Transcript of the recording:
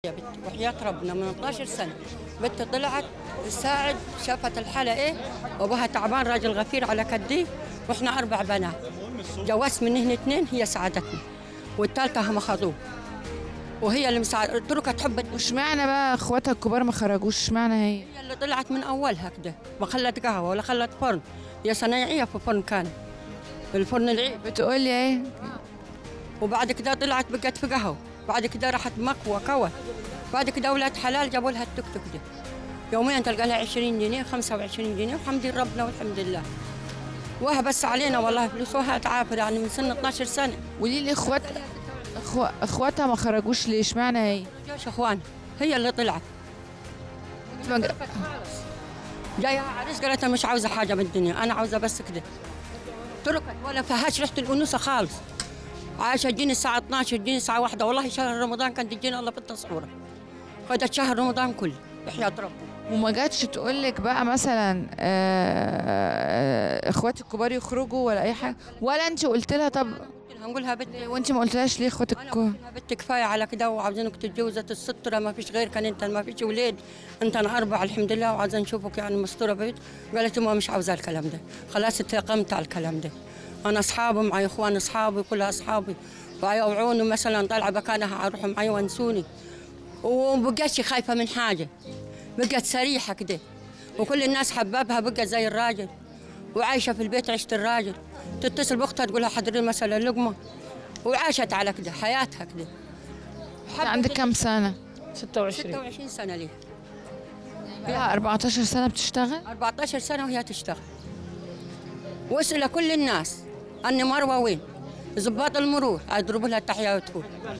يا بنت وحياة ربنا من 12 سنة بنت طلعت تساعد شافت الحالة ايه وابوها تعبان راجل غفير على كديه واحنا اربع بنات جوزت من هنا اثنين هي ساعدتني والثالثة هم خذوه وهي اللي مساعدة قلت له تحب واشمعنى بقى اخواتها الكبار ما خرجوش اشمعنى هي هي اللي طلعت من اولها كده ما خلت قهوة ولا خلت فرن هي صنايعية في فرن كان الفرن العيب بتقولي ايه وبعد كده طلعت بقت في قهوة بعد كده راحت مكوى كوى بعد كده اولاد حلال جابوا لها التوك توك ده يوميا تلقى لها 20 جنيه 25 جنيه والحمد لله ربنا والحمد لله وها بس علينا والله فلوس وها تعافر يعني من سن 12 سنه قولي لي اخوات أخو... اخواتها ما خرجوش ليه اشمعنى هي جوش اخوان هي اللي طلعت ما ج- جايه عريس قالت أنا مش عاوزه حاجه من الدنيا انا عاوزه بس كده تركت ولا فيهاش ريحه الانوثه خالص عايشه تجيني الساعه 12 تجيني الساعه 1 والله شهر رمضان كانت تجيني الله في التصويره خدت شهر رمضان كله بحياه ربنا وما جاتش تقول لك بقى مثلا آه، اخواتي الكبار يخرجوا ولا اي حاجه ولا انت قلت لها طب قلت لها نقول لها بدي وانت ما قلتلهاش ليه اخواتك انا الكبار قلت لها بنت كفايه على كده وعاوزينك تتجوزي الستره ما فيش غيرك انت ما فيش ولاد انت انا اربعه الحمد لله وعاوزه نشوفك يعني مستوره بيت قالت ما مش عاوزه الكلام ده خلاص اتقمت على الكلام ده انا اصحابي معي اخوان اصحابي كلها اصحابي ويوعوني مثلا طالعه مكانها اروح معي وانسوني وبقتش خايفه من حاجه بقت سريحه كده وكل الناس حبابها بقت زي الراجل وعايشه في البيت عيشه الراجل تتصل باختها تقول لها حضري مثلا لقمه وعاشت على كده حياتها كده عندك كام سنه 26 26 سنه ليه بقى 14 سنه بتشتغل 14 سنه وهي تشتغل واسال كل الناس ان مروه وين ضباط المرور يضربوا لها التحيه وتقول